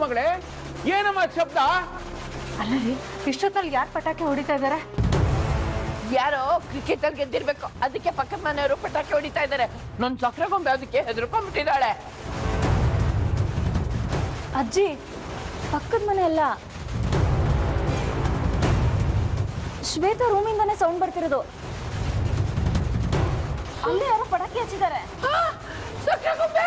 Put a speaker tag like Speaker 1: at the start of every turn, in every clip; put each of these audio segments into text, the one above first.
Speaker 1: ಮಗಳೇ ಏನಮ್ಮ ಅದ್ ಶಬ್ದ
Speaker 2: ಅಲ್ಲ ರೀ ಇಷ್ಟೊತ್ತಲ್ಲಿ ಯಾರು ಪಟಾಕಿ ಹೊಡಿತಾ ಇದ್ದಾರೆ
Speaker 3: ಯಾರೋ ಕ್ರಿಕೆಟ್ ಅಲ್ಲಿ ಗೆದ್ದಿರ್ಬೇಕು ಅದಕ್ಕೆ ಪಕ್ಕದ ಮನೆಯವರು ಪಟಾಕಿ ಹೊಡಿತಾ ಇದ್ದಾರೆ ನನ್ ಸಕ್ಕರೆ ಗೊಂಬೆ ಅದಕ್ಕೆ ಹೆದರ್ಕೊಂಡ್ಬಿಟ್ಟಿದ್ದಾಳೆ
Speaker 2: ಅಜ್ಜಿ ಪಕ್ಕದ ಮನೆ ಅಲ್ಲ ಶ್ವೇತಾ ರೂಮಿಂದಾನೇ ಸೌಂಡ್ ಬರ್ತಿರೋದು ಅಲ್ಲೇ ಯಾರೋ ಪಟಾಕಿ ಹಚ್ಚಿದ್ದಾರೆ
Speaker 3: ಸಕ್ಕರೆ ಗೊಂಬೆ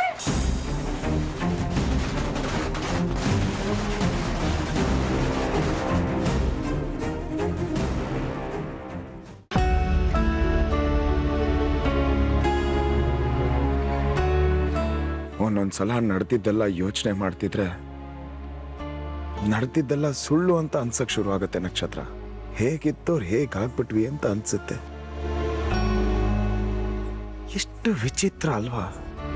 Speaker 4: ಒಂದೊಂದ್ಸಲ ನಡೆದಿದ್ದೆಲ್ಲ ಯೋಚನೆ ಮಾಡ್ತಿದ್ರೆ ನಡೆದಿದ್ದೆಲ್ಲ ಸುಳ್ಳು ಅಂತ ಅನ್ಸಕ್ ಶುರು ಆಗತ್ತೆ ನಕ್ಷತ್ರ ಹೇಗಿತ್ತೋರ್ ಹೇಗಾಗ್ಬಿಟ್ವಿ ಅಂತ ಅನ್ಸುತ್ತೆ ಎಷ್ಟು ವಿಚಿತ್ರ ಅಲ್ವಾ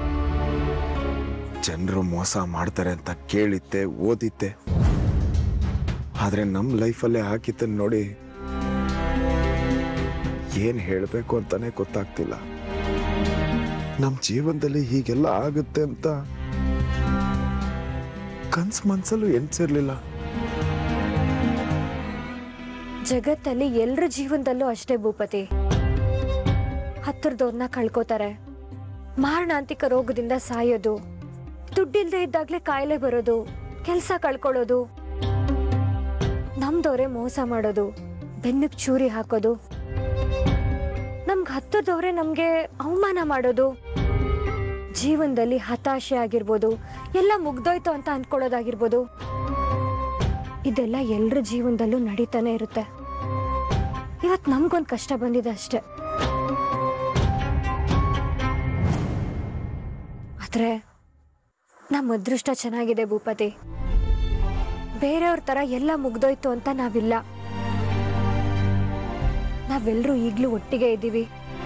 Speaker 4: ಜನರು ಮೋಸ ಮಾಡ್ತಾರೆ ಅಂತ ಕೇಳಿದ್ದೆ ಓದಿದ್ದೆ ಆದ್ರೆ ನಮ್ ಲೈಫಲ್ಲೇ ಹಾಕಿದ್ದನ್ನ ನೋಡಿ ಏನ್ ಹೇಳ್ಬೇಕು ಅಂತಾನೆ ಗೊತ್ತಾಗ್ತಿಲ್ಲ ನಮ್ ಜೀವನದಲ್ಲಿ ಹೀಗೆಲ್ಲ ಆಗುತ್ತೆ ಅಂತ ಕನ್ಸ್ ಮನ್ಸಲ್ಲೂ ಎಣ್ಸಿರ್ಲಿಲ್ಲ
Speaker 5: ಜಗತ್ತಲ್ಲಿ ಎಲ್ರ ಜೀವನದಲ್ಲೂ ಅಷ್ಟೇ ಭೂಪತಿ ಹತ್ತಿರದವ್ರನ್ನ ಕಳ್ಕೋತಾರೆ ಮಾರಣಾಂತಿಕ ರೋಗದಿಂದ ಸಾಯೋದು ದುಡ್ಡಿಲ್ದೇ ಇದ್ದಾಗ್ಲೇ ಕಾಯಿಲೆ ಬರೋದು ಕೆಲಸ ಕಳ್ಕೊಳ್ಳೋದು ನಮ್ದವ್ರೆ ಮೋಸ ಮಾಡೋದು ಬೆನ್ನಿಗ್ ಚೂರಿ ಹಾಕೋದು ನಮ್ಗೆ ಹತ್ತಿರದವ್ರೆ ನಮ್ಗೆ ಅವಮಾನ ಮಾಡೋದು ಜೀವನದಲ್ಲಿ ಹತಾಶೆ ಆಗಿರ್ಬೋದು ಎಲ್ಲ ಮುಗ್ದೋಯ್ತು ಅಂತ ಅಂದ್ಕೊಳ್ಳೋದಾಗಿರ್ಬೋದು ಇದೆಲ್ಲ ಎಲ್ರ ಜೀವನದಲ್ಲೂ ನಡೀತಾನೆ ಇರುತ್ತೆ ಇವತ್ತು ನಮ್ಗೊಂದು ಕಷ್ಟ ಬಂದಿದೆ ಅಷ್ಟೆ ಆದ್ರೆ ನಮ್ಮ ಅದೃಷ್ಟ ಚೆನ್ನಾಗಿದೆ ಭೂಪತಿ ಬೇರೆಯವ್ರ ತರ ಎಲ್ಲ ಮುಗ್ದೋಯ್ತು ಅಂತ ನಾವಿಲ್ಲ ನಾವೆಲ್ಲರೂ ಈಗ್ಲೂ ಒಟ್ಟಿಗೆ ಇದ್ದೀವಿ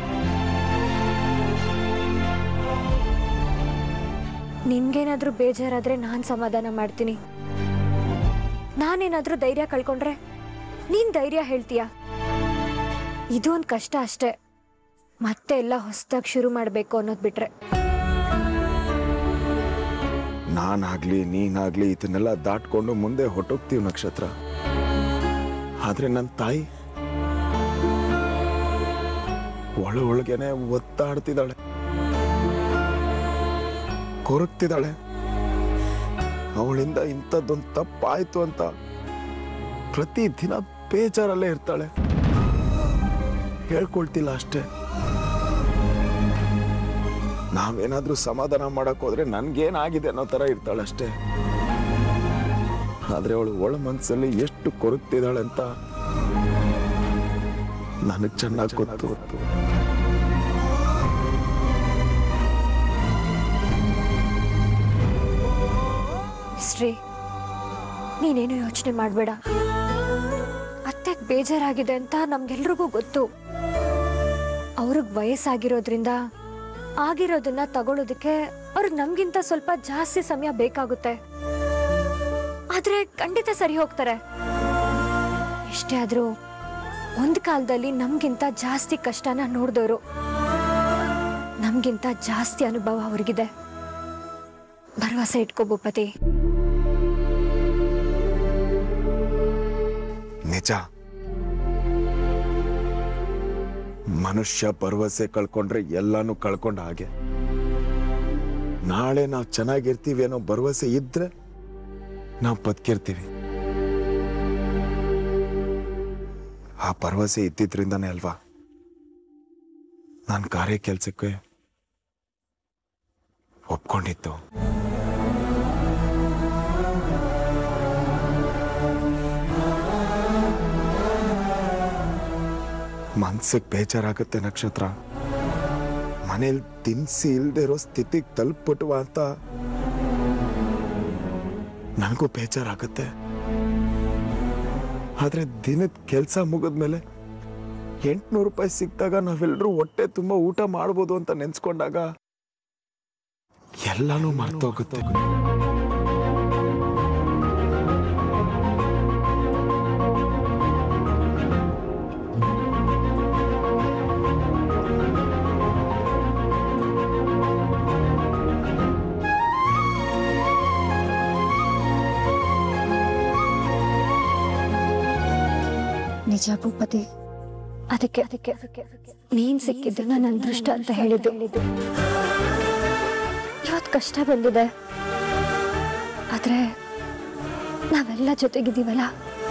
Speaker 5: ನಿನ್ಗೇನಾದ್ರೂ ಬೇಜಾರಾದ್ರೆ ನಾನ್ ಸಮಾಧಾನ ಮಾಡ್ತೀನಿ ನಾನೇನಾದ್ರೂ ಧೈರ್ಯ ಕಳ್ಕೊಂಡ್ರೆ ನೀನ್ ಧೈರ್ಯ ಹೇಳ್ತೀಯ ಇದು ಒಂದ್ ಕಷ್ಟ ಅಷ್ಟೇ ಮತ್ತೆ ಎಲ್ಲ ಹೊಸದಾಗಿ ಶುರು ಮಾಡ್ಬೇಕು ಅನ್ನೋದ್ ಬಿಟ್ರೆ
Speaker 4: ನಾನಾಗ್ಲಿ ನೀನಾಗ್ಲಿ ಇದನ್ನೆಲ್ಲ ದಾಟ್ಕೊಂಡು ಮುಂದೆ ಹೊಟ್ಟೋಗ್ತೀವಿ ನಕ್ಷತ್ರ ಆದ್ರೆ ನನ್ನ ತಾಯಿ ಒಳ ಒಳಗೇನೆ ಒತ್ತಾಡ್ತಿದ್ದಾಳೆ ಕೊರಗ್ತಿದ್ದಾಳೆ ಅವಳಿಂದ ಇಂಥದ್ದೊಂದು ತಪ್ಪಾಯ್ತು ಅಂತ ಪ್ರತಿ ದಿನ ಬೇಜಾರಲ್ಲೇ ಇರ್ತಾಳೆ ಹೇಳ್ಕೊಳ್ತಿಲ್ಲ ಅಷ್ಟೇ ನಾವೇನಾದ್ರೂ ಸಮಾಧಾನ ಮಾಡಕ್ ಹೋದ್ರೆ ನನ್ಗೇನಾಗಿದೆ ಅನ್ನೋ ತರ ಇರ್ತಾಳೆ ಅಷ್ಟೇ ಆದ್ರೆ ಅವಳು ಒಳ ಮನ್ಸಲ್ಲಿ ಎಷ್ಟು ಕೊರಗ್ತಿದ್ದಾಳೆ ಅಂತ ನನಗ್ ಚೆನ್ನಾಗಿ ಗೊತ್ತು ಗೊತ್ತು
Speaker 5: ಶ್ರೀ ನೀನೇನು ಯೋಚನೆ ಮಾಡಬೇಡ ಅತ್ತೆಗ್ ಬೇಜಾರಾಗಿದೆ ಅಂತ ನಮ್ಗೆಲ್ರಿಗೂ ಗೊತ್ತು ಅವ್ರಿಗೆ ವಯಸ್ಸಾಗಿರೋದ್ರಿಂದ ಆಗಿರೋದನ್ನ ತಗೊಳ್ಳೋದಕ್ಕೆ ಅವ್ರಿಗೆ ನಮ್ಗಿಂತ ಸ್ವಲ್ಪ ಜಾಸ್ತಿ ಸಮಯ ಬೇಕಾಗುತ್ತೆ ಆದ್ರೆ ಖಂಡಿತ ಸರಿ ಹೋಗ್ತಾರೆ ಎಷ್ಟೇ ಆದ್ರೂ ಒಂದ್ ಕಾಲದಲ್ಲಿ ನಮ್ಗಿಂತ ಜಾಸ್ತಿ ಕಷ್ಟನ ನೋಡ್ದವ್ರು ನಮ್ಗಿಂತ ಜಾಸ್ತಿ ಅನುಭವ ಅವ್ರಿಗಿದೆ ಭರವಸೆ ಇಟ್ಕೋ ಭೂಪತಿ
Speaker 4: ನಿಜ ಮನುಷ್ಯ ಭರವಸೆ ಕಳ್ಕೊಂಡ್ರೆ ಎಲ್ಲಾನು ಕಳ್ಕೊಂಡ ಹಾಗೆ ನಾಳೆ ನಾವು ಚೆನ್ನಾಗಿರ್ತೀವಿ ಅನ್ನೋ ಭರವಸೆ ಇದ್ರೆ ನಾವು ಬದುಕಿರ್ತೀವಿ ಆ ಭರವಸೆ ಇದ್ದಿದ್ರಿಂದಾನೇ ಅಲ್ವಾ ನಾನು ಕಾರ್ಯ ಕೆಲ್ಸಕ್ಕೆ ಒಪ್ಕೊಂಡಿದ್ದು ಮನ್ಸಿಗೆ ಬೇಜಾರಾಗುತ್ತೆ ನಕ್ಷತ್ರ ಮನೇಲಿ ತಿನ್ಸಿ ಇಲ್ದೇ ಇರೋ ಸ್ಥಿತಿಗೆ ತಲುಪ್ಬಿಟ್ವ ಅಂತ ನನಗೂ ಬೇಜಾರಾಗುತ್ತೆ ಆದ್ರೆ ದಿನದ ಕೆಲಸ ಮುಗಿದ್ಮೇಲೆ ಎಂಟ್ನೂರು ರೂಪಾಯಿ ಸಿಕ್ಕಿದಾಗ ನಾವೆಲ್ಲರೂ ಹೊಟ್ಟೆ ತುಂಬಾ ಊಟ ಮಾಡ್ಬೋದು ಅಂತ ನೆನ್ಸ್ಕೊಂಡಾಗ ಎಲ್ಲಾನು ಮರ್ತೋಗುತ್ತೆ
Speaker 5: ನಿಜ ಭೂಪತಿ ಅದಕ್ಕೆ ಅದಕ್ಕೆ ಅದಕ್ಕೆ ನೀನ್ ಸಿಕ್ಕಿದ್ದು ನನ್ನ ಅದೃಷ್ಟ ಅಂತ ಹೇಳಿದ್ದು ಇವತ್ತು ಕಷ್ಟ ಬಂದಿದೆ ಆದ್ರೆ ನಾವೆಲ್ಲ ಜೊತೆಗಿದ್ದೀವಲ್ಲ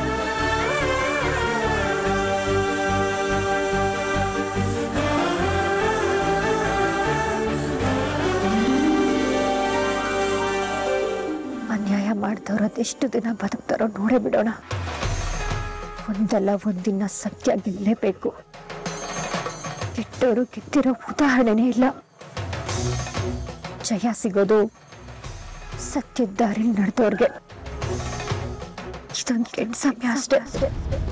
Speaker 5: ಅನ್ಯಾಯ ಮಾಡ್ದವ್ರು ಅದೆಷ್ಟು ದಿನ ಬದುಕ್ತಾರೋ ನೋಡೇ ಬಿಡೋಣ ಒಂದಲ್ಲ ಒಂದಿನ ಸತ್ಯ ಗೆಲ್ಲೇಬೇಕು ಕೆಟ್ಟವರು ಗೆದ್ದಿರೋ ಉದಾಹರಣೆನೇ ಇಲ್ಲ ಜಯ ಸಿಗೋದು ಸತ್ಯದ ದಾರಿಲಿ ನಡೆದವ್ರಿಗೆ ಇದೊಂದು ಕೆಟ್ಟ ಸಮಯ ಅಷ್ಟೇ ಅಷ್ಟೇ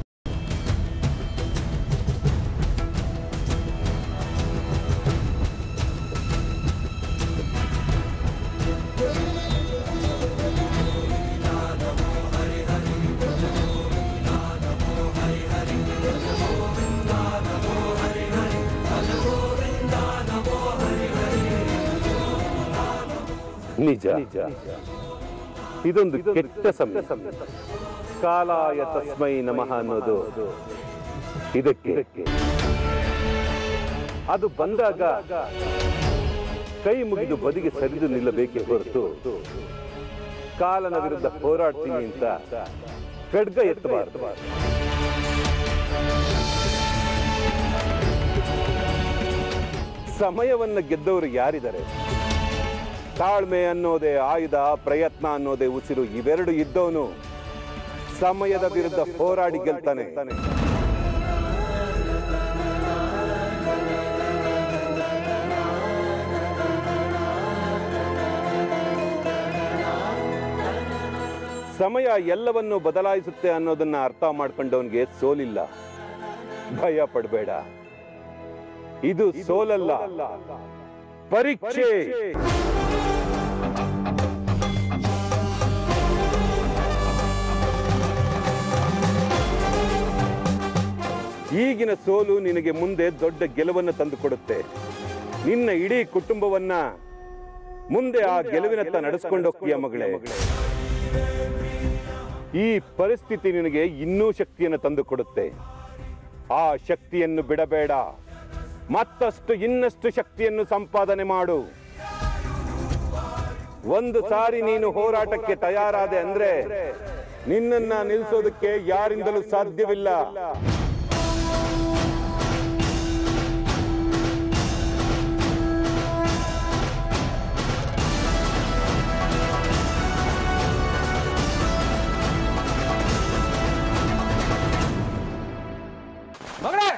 Speaker 6: ನಿಜ ಇದೊಂದು ಕೆಟ್ಟ ಸಮಯ ಕಾಲಾಯ ತಸ್ಮೈ ನಮಃ ಅನ್ನೋದು ಇದಕ್ಕೆ ಅದು ಬಂದಾಗ ಕೈ ಮುಗಿದು ಬದಿಗೆ ಸರಿದು ನಿಲ್ಲಬೇಕೇ ಹೊರತು ಕಾಲನ ವಿರುದ್ಧ ಹೋರಾಡ್ತೀನಿ ಅಂತ ಖಡ್ಗ ಎತ್ತಬಾರದು ಸಮಯವನ್ನ ಗೆದ್ದವರು ಯಾರಿದ್ದಾರೆ ತಾಳ್ಮೆ ಅನ್ನೋದೇ ಆಯುಧ ಪ್ರಯತ್ನ ಅನ್ನೋದೇ ಉಸಿರು ಇವೆರಡು ಇದ್ದವನು ಸಮಯದ ವಿರುದ್ಧ ಹೋರಾಡಿ ಗೆಲ್ತಾನೆ ಸಮಯ ಎಲ್ಲವನ್ನೂ ಬದಲಾಯಿಸುತ್ತೆ ಅನ್ನೋದನ್ನ ಅರ್ಥ ಮಾಡ್ಕೊಂಡವನಿಗೆ ಸೋಲಿಲ್ಲ ಭಯ ಪಡಬೇಡ ಇದು ಸೋಲಲ್ಲ ಪರೀಕ್ಷೆ ಈಗಿನ ಸೋಲು ನಿನಗೆ ಮುಂದೆ ದೊಡ್ಡ ಗೆಲುವನ್ನು ತಂದುಕೊಡುತ್ತೆ ನಿನ್ನ ಇಡೀ ಕುಟುಂಬವನ್ನ ಮುಂದೆ ಆ ಗೆಲುವಿನತ್ತ ನಡೆಸ್ಕೊಂಡೋಗ್ತೀಯ ಮಗಳೇ ಈ ಪರಿಸ್ಥಿತಿ ನಿನಗೆ ಇನ್ನೂ ಶಕ್ತಿಯನ್ನು ತಂದುಕೊಡುತ್ತೆ ಆ ಶಕ್ತಿಯನ್ನು ಬಿಡಬೇಡ ಮತ್ತಷ್ಟು ಇನ್ನಷ್ಟು ಶಕ್ತಿಯನ್ನು ಸಂಪಾದನೆ ಮಾಡು ಒಂದು ಸಾರಿ ನೀನು ಹೋರಾಟಕ್ಕೆ ತಯಾರಾದೆ ಅಂದ್ರೆ ನಿನ್ನನ್ನ ನಿಲ್ಲಿಸೋದಕ್ಕೆ ಯಾರಿಂದಲೂ ಸಾಧ್ಯವಿಲ್ಲ
Speaker 1: ಮಗಳೇ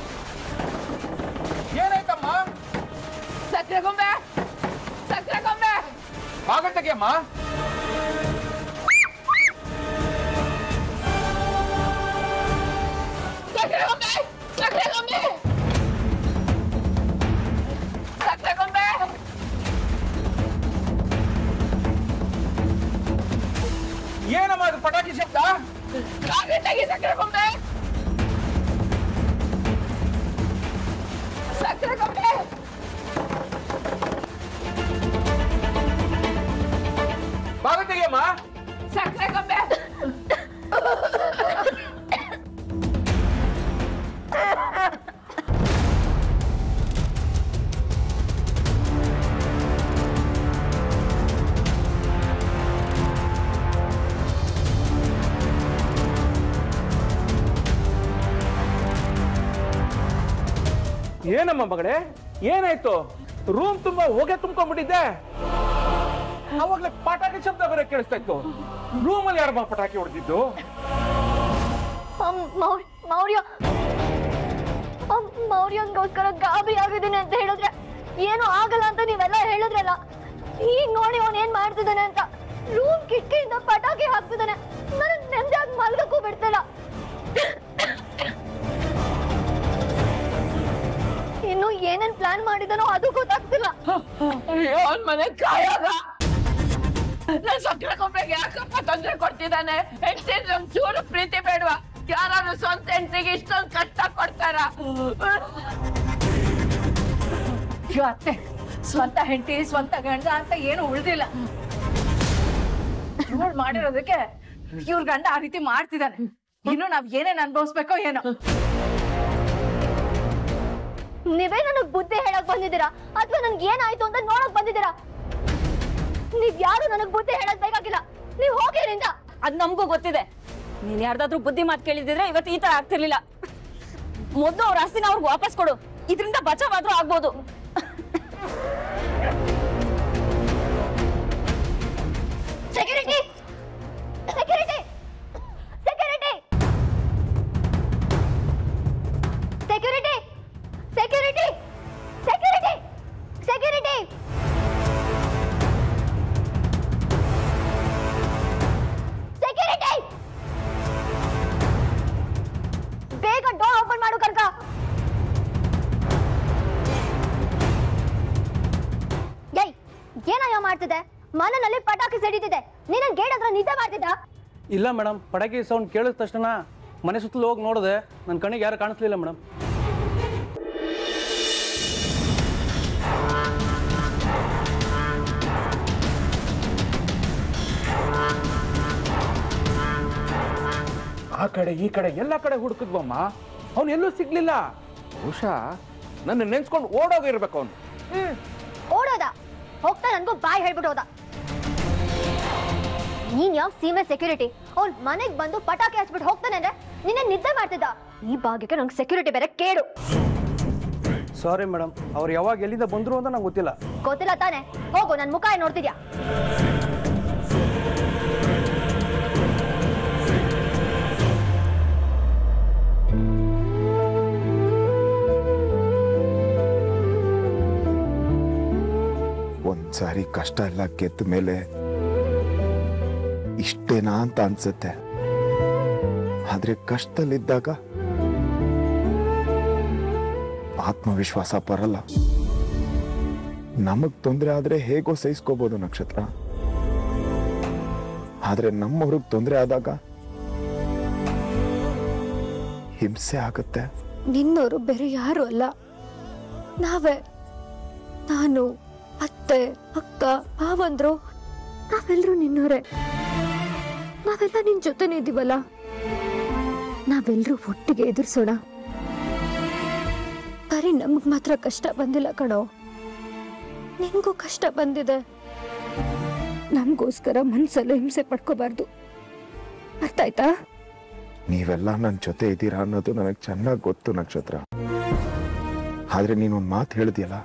Speaker 1: ಏನಾಯ್ತಮ್ಮ
Speaker 3: ಸಕ್ಕರೆ ಗೊಂಬೆ ಸಕ್ಕರೆ ಗೊಂಬೆ
Speaker 1: ಬಾಗಲ್ ತೆಗಿಯಮ್ಮ
Speaker 3: ಸಕ್ಕರೆ ಗೊಂಬೆ ಸಕ್ಕರೆ ಗೊಂಬೆ ಸಕ್ಕರೆ ಗೊಂಬೆ
Speaker 1: ಏನಮ್ಮ ಅದು ಪಟಾಕಿ ಶಬ್ದ
Speaker 3: ಕಾಗೆಟ್ಟಾಗಿ ಸಕ್ಕರೆ ಗೊಂಬೆ ಸಕ್ಕರೆ ಗೊಂಬೆ
Speaker 1: ಬಾಗಲ್ ತೆಗಿಯಮ್ಮ
Speaker 3: ಸಕ್ಕರೆ ಗೊಂಬೆ
Speaker 1: ಏನಮ್ಮ ಮಗಳೇ ಏನಾಯ್ತು ರೂಮ್ ತುಂಬಾ ಹೊಗೆ ತುಂಬ್ಕೊಂಡ್ಬಿಟ್ಟಿದ್ದೆ ಅವಾಗ್ಲೇ ಪಟಾಕಿ ಶಬ್ದ ಬೇರೆ ಕೇಳಿಸ್ತಾ ಇತ್ತು ರೂಮಲ್ಲಿ ಯಾರಮ್ಮ ಪಟಾಕಿ ಹೊಡೆದಿದ್ದು
Speaker 7: ಅಮ್, ಮೌ- ಮೌರ್ಯ ಅಮ್, ಮೌರ್ಯನ್ಗೋಸ್ಕರ ಗಾಬರಿ ಆಗಿದ್ದೀನಿ ಅಂತ ಹೇಳಿದ್ರೆ ಏನು ಆಗಲ್ಲ ಅಂತ ನೀವೆಲ್ಲ ಹೇಳಿದ್ರಲ್ಲ ಈಗ ನೋಡಿ ಅವನ್ ಏನ್ ಮಾಡ್ತಿದ್ದಾನೆ ಅಂತ ರೂಮ್ ಕಿಟಕಿಯಿಂದ ಪಟಾಕಿ ಹಾಕ್ತಿದ್ದಾನೆ ನನಗ್ ನೆಮ್ಮದಿಯಾಗಿ ಮಲ್ಗಕ್ಕೂ ಬಿಡ್ತಿಲ್ಲ ಇನ್ನು ಏನೇನ್ ಪ್ಲಾನ್ ಮಾಡಿದಾನೋ ಅದು ಗೊತ್ತಾಗ್ತಿಲ್ಲ
Speaker 3: ಅಯ್ಯೋ ಅವನ್ ಮನೆ ಕಾಯಾಗ ನನ್ ಸಕ್ಕರೆ ಗೊಂಬೆಗೆ ಯಾಕಪ್ಪ ತೊಂದ್ರೆ ಕೊಡ್ತಿದ್ದಾನೆ ಹೆಂಡತಿ ಚೂರು ಪ್ರೀತಿ ಬೇಡವಾ ಯಾರು ಸ್ವಂತ ಹೆಂಡತಿಗೆ ಇಷ್ಟೊಂದು ಕಷ್ಟ ಕೊಡ್ತಾರ
Speaker 2: ಅಯ್ಯೋ ಅತ್ತೆ ಸ್ವಂತ ಹೆಂಡತಿ ಸ್ವಂತ ಗಂಡ ಅಂತ ಏನು ಉಳ್ದಿಲ್ಲ ಇವ್ಳು ಮಾಡಿರೋದಕ್ಕೆ ಇವ್ರ ಗಂಡ ಆ ರೀತಿ ಮಾಡ್ತಿದ್ದಾನೆ ಇನ್ನು ನಾವ್ ಏನೇನ್ ಅನ್ಭವಿಸ್ಬೇಕೋ ಏನೋ
Speaker 7: ನೀವೇ ನನಗ್ ಬುದ್ಧಿ ಹೇಳಕ್ ಬಂದಿದ್ದೀರಾ ಅಥವಾ ನನ್ಗೆ ಏನಾಯ್ತು ಅಂತ ನೋಡಕ್ ಬಂದಿದ್ದೀರಾ ನೀವ್ ಯಾರು ನನಗ್ ಬುದ್ಧಿ ಹೇಳಕ್ ಬೇಕಾಗಿಲ್ಲ ನೀವ್ ಹೋಗಿ ಇಲ್ಲಿಂದ
Speaker 8: ಅದ್ ನಮಗೂ ಗೊತ್ತಿದೆ ನೀನ್ ಯಾರ್ದಾದ್ರೂ ಬುದ್ಧಿ ಮಾತು ಕೇಳಿದಿದ್ರೆ ಇವತ್ತು ಈ ತರ ಆಗ್ತಿರ್ಲಿಲ್ಲ ಮೊದ್ಲು ಅವ್ರ ಆಸ್ತಿನ ಅವ್ರಿಗೆ ವಾಪಸ್ ಕೊಡು ಇದರಿಂದ ಬಚಾವಾದ್ರೂ ಆಗ್ಬೋದು
Speaker 7: security security security security security security security security ಬೇಗ ಡೋರ್ ಓಪನ್ ಮಾಡು ಕರ್ಕ ಏಯ್ ಏನಯ್ಯ ಮಾಡ್ತಿದೆ ಮನೆಯಲ್ಲಿ ಪಟಾಕಿ ಸಿಡಿತಿದೆ ನೀನ ಗೇಟ್ ಹತ್ರ ನಿದ್ದೆ ಮಾಡ್ತಿದ್ದ
Speaker 9: ಇಲ್ಲ ಮೇಡಮ್ ಪಟಾಕಿ ಸೌಂಡ್ ಕೇಳಿದ ತಕ್ಷಣ ಮನೆ ಸುತ್ತಲೂ ಹೋಗಿ ನೋಡಿದೆ ನನ್ನ ಕಣ್ಣಿಗೆ ಯಾರು ಕಾಣಿಸ್ಲಿಲ್ಲ ಮೇಡಮ್
Speaker 1: ಆ ಕಡೆ ಈ ಕಡೆ ಎಲ್ಲ ಕಡೆ ಹುಡುಕಿದ್ವಮ್ಮ ಅವ್ನು ಎಲ್ಲೂ ಸಿಗ್ಲಿಲ್ಲ ಬಹುಶಃ ನನ್ನ ನೆನ್ಸ್ಕೊಂಡು ಓಡೋಗಿರ್ಬೇಕು ಅವನು
Speaker 7: ಹ್ಮ್ ಓಡೋದ ಹೋಗ್ತಾ ನನ್ಗೂ ಬಾಯ್ ಹೇಳ್ಬಿಟ್ಟು ಹೋದ ನೀನ್ ಯಾವ ಸೀಮೆ ಸೆಕ್ಯೂರಿಟಿ ಅವ್ನ್ ಮನೆಗ್ ಬಂದು ಪಟಾಕಿ ಹಚ್ಬಿಟ್ಟು ಹೋಗ್ತಾನೆ ಅಂದ್ರೆ ನಿನ್ನೆ ನಿದ್ದೆ ಮಾಡ್ತಿದ್ದ ಈ ಭಾಗ್ಯಕ್ಕೆ ನಂಗೆ ಸೆಕ್ಯೂರಿಟಿ ಬೇರೆ ಕೇಡು
Speaker 9: ಸಾರಿ ಮೇಡಮ್ ಅವ್ರು ಯಾವಾಗ ಎಲ್ಲಿಂದ ಬಂದ್ರು ಅಂತ ನಂಗೆ ಗೊತ್ತಿಲ್ಲ
Speaker 7: ಗೊತ್ತಿಲ್ಲ ತಾನೆ ಹೋಗು ನನ್ ಮುಖ ಏನ್ ನೋಡ್ತಿದ್ಯಾ
Speaker 4: ಒಂದ್ಸಾರಿ ಕಷ್ಟ ಎಲ್ಲ ಗೆದ್ದ ಮೇಲೆ ಇಷ್ಟೇನಾ ಅಂತ ಅನ್ಸುತ್ತೆ ಆದ್ರೆ ಕಷ್ಟದಲ್ಲಿದ್ದಾಗ ಆತ್ಮವಿಶ್ವಾಸ ಬರಲ್ಲ ನಮಗ್ ತೊಂದರೆ ಆದ್ರೆ ಹೇಗೋ ಸಹಿಸ್ಕೋಬಹುದು ನಕ್ಷತ್ರ ಆದ್ರೆ ನಮ್ಮವ್ರಿಗೆ ತೊಂದರೆ ಆದಾಗ ಹಿಂಸೆ ಆಗುತ್ತೆ
Speaker 5: ನಿನ್ನೋರು ಬೇರೆ ಯಾರು ಅಲ್ಲ ನಾವೇ ನಾನು ಅತ್ತೆ ಅಕ್ಕ ಭಾವಂದ್ರು ನಾವೆಲ್ಲರೂ ನಿನ್ನೋರೆ ನಾವೆಲ್ಲ ನಿನ್ ಜೊತೆನೇ ಇದೀವಲ್ಲ ನಾವೆಲ್ಲರೂ ಒಟ್ಟಿಗೆ ಎದುರಿಸೋಣ ಬರೀ ನಮಗ್ ಮಾತ್ರ ಕಷ್ಟ ಬಂದಿಲ್ಲ ಕಣೋ ನಿಂಗೂ ಕಷ್ಟ ಬಂದಿದೆ ನಮಗೋಸ್ಕರ ಮನ್ಸಲ್ಲೂ ಹಿಂಸೆ ಪಡ್ಕೋಬಾರ್ದು ಅರ್ಥ ಆಯ್ತಾ
Speaker 4: ನೀವೆಲ್ಲ ನನ್ನ ಜೊತೆ ಇದ್ದೀರಾ ಅನ್ನೋದು ನನಗೆ ಚೆನ್ನಾಗಿ ಗೊತ್ತು ನಕ್ಷತ್ರ ಆದ್ರೆ ನೀನೊಂದು ಮಾತು ಹೇಳಿದ್ಯಲ್ಲ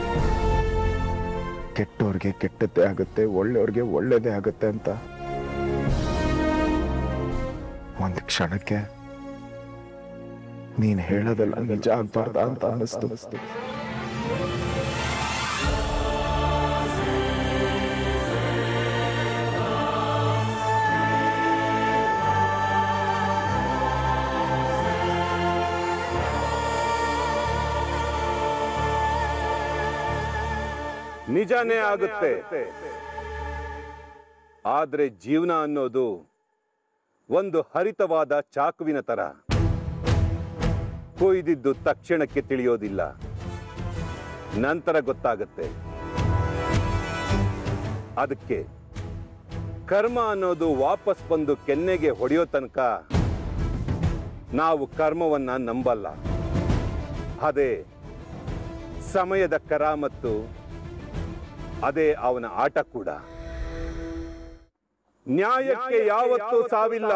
Speaker 4: ಕೆಟ್ಟವ್ರಿಗೆ ಕೆಟ್ಟದ್ದೇ ಆಗುತ್ತೆ ಒಳ್ಳೆಯವ್ರಿಗೆ ಒಳ್ಳೇದೇ ಆಗುತ್ತೆ ಅಂತ ಒಂದು ಕ್ಷಣಕ್ಕೆ ನೀನ್ ಹೇಳೋದೆಲ್ಲ ನಿಜ ಆಗ್ಬಾರ್ದ ಅಂತ ಅನ್ನಿಸ್ತು
Speaker 6: ನಿಜಾನೇ ಆಗುತ್ತೆ ಆದ್ರೆ ಜೀವನ ಅನ್ನೋದು ಒಂದು ಹರಿತವಾದ ಚಾಕುವಿನ ತರ ಕೊಯ್ದಿದ್ದು ತಕ್ಷಣಕ್ಕೆ ತಿಳಿಯೋದಿಲ್ಲ ನಂತರ ಗೊತ್ತಾಗುತ್ತೆ ಅದಕ್ಕೆ ಕರ್ಮ ಅನ್ನೋದು ವಾಪಸ್ ಬಂದು ಕೆನ್ನೆಗೆ ಹೊಡೆಯೋ ತನಕ ನಾವು ಕರ್ಮವನ್ನ ನಂಬಲ್ಲ ಅದೇ ಸಮಯದ ಕರ ಮತ್ತು ಅದೇ ಅವನ ಆಟ ಕೂಡ ನ್ಯಾಯಕ್ಕೆ ಯಾವತ್ತೂ ಸಾವಿಲ್ಲ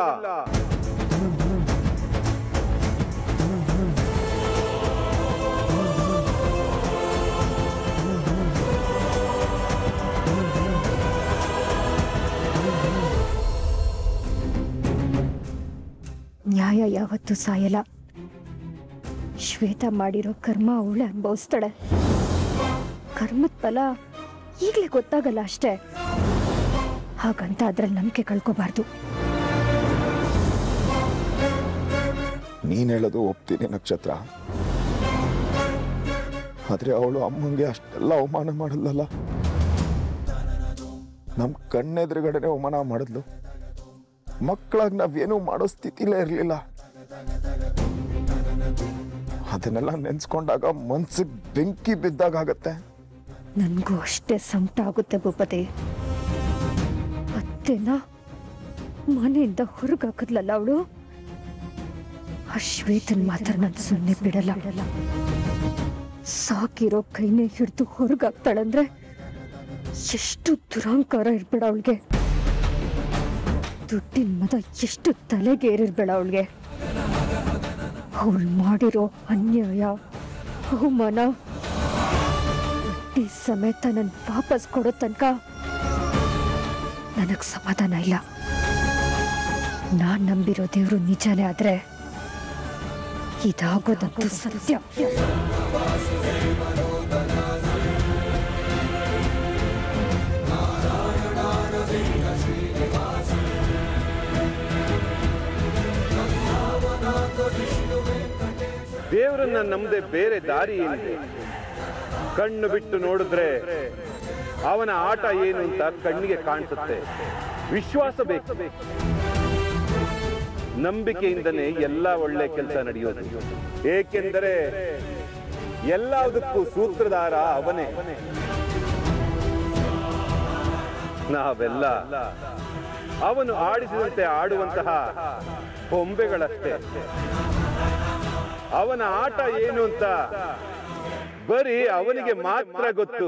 Speaker 5: ನ್ಯಾಯ ಯಾವತ್ತೂ ಸಾಯಲ್ಲ ಶ್ವೇತ ಮಾಡಿರೋ ಕರ್ಮ ಅವಳೆ ಅನುಭವಿಸ್ತಾಳೆ ಕರ್ಮದ ಫಲ ಈಗಲೇ ಗೊತ್ತಾಗಲ್ಲ ಅಷ್ಟೇ ಹಾಗಂತ ಅದ್ರಲ್ಲಿ ನಂಬಿಕೆ ಕಳ್ಕೋಬಾರ್ದು
Speaker 4: ನೀನ್ ಹೇಳೋದು ಒಪ್ತೀನಿ ನಕ್ಷತ್ರ ಆದ್ರೆ ಅವಳು ಅಮ್ಮಂಗೆ ಅಷ್ಟೆಲ್ಲ ಅವಮಾನ ಮಾಡಿದ್ಲಲ್ಲ ನಮ್ ಕಣ್ಣೆದುರುಗಡೆನೆ ಅವಮಾನ ಮಾಡಿದ್ಲು ಮಕ್ಕಳಾಗಿ ನಾವೇನೂ ಮಾಡೋ ಸ್ಥಿತಿಲೇ ಇರಲಿಲ್ಲ ಅದನ್ನೆಲ್ಲ ನೆನ್ಸ್ಕೊಂಡಾಗ ಮನ್ಸಿಗೆ ಬೆಂಕಿ ಬಿದ್ದಾಗ ಆಗತ್ತೆ
Speaker 5: ನನಗೂ ಅಷ್ಟೇ ಸಂಕಟ ಆಗುತ್ತೆ ಭೂಪತಿ ಅತ್ತೆನ ಮನೆಯಿಂದ ಹೊರಗೆ ಹಾಕಿದ್ಲಲ್ಲ ಅವಳು ಆ ಶ್ವೇತನ್ ಮಾತ್ರ ನಾನು ಸುಮ್ಮನೆ ಬಿಡಲ್ಲ ಸಾಕಿರೋ ಕೈನೇ ಹಿಡಿದು ಹೊರಗಾಗ್ತಾಳಂದ್ರೆ ಎಷ್ಟು ದುರಾಂಕಾರ ಇರ್ಬೇಡ ಅವಳಿಗೆ ದುಡ್ಡಿನ ಮದ ಎಷ್ಟು ತಲೆಗೇರಿರ್ಬೇಡ ಅವಳಿಗೆ ಅವಳು ಮಾಡಿರೋ ಅನ್ಯಾಯ ಅವಮಾನ ಬಡ್ಡಿ ಸಮೇತ ನನ್ ವಾಪಸ್ ಕೊಡೋ ತನಕ ನನಗ್ ಸಮಾಧಾನ ಇಲ್ಲ ನಾನ್ ನಂಬಿರೋ ದೇವ್ರು ನಿಜಾನೇ ಆದ್ರೆ ಇದಾಗೋದಂತೂ ಸತ್ಯ
Speaker 6: ದೇವರನ್ನ ನಮ್ಮದೆ ಬೇರೆ ದಾರಿ ಏನಿದೆ ಕಣ್ಣು ಬಿಟ್ಟು ನೋಡಿದ್ರೆ ಅವನ ಆಟ ಏನು ಅಂತ ಕಣ್ಣಿಗೆ ಕಾಣಿಸುತ್ತೆ ವಿಶ್ವಾಸ ಬೇಕು ನಂಬಿಕೆಯಿಂದನೇ ಎಲ್ಲ ಒಳ್ಳೆ ಕೆಲಸ ನಡೆಯೋದು ಏಕೆಂದರೆ ಎಲ್ಲದಕ್ಕೂ ಸೂತ್ರಧಾರ ಅವನೇ ನಾವೆಲ್ಲ ಅವನು ಆಡಿಸಿದಂತೆ ಆಡುವಂತಹ ಬೊಂಬೆಗಳಷ್ಟೇ ಅವನ ಆಟ ಏನು ಅಂತ ಬರೀ ಅವನಿಗೆ ಮಾತ್ರ ಗೊತ್ತು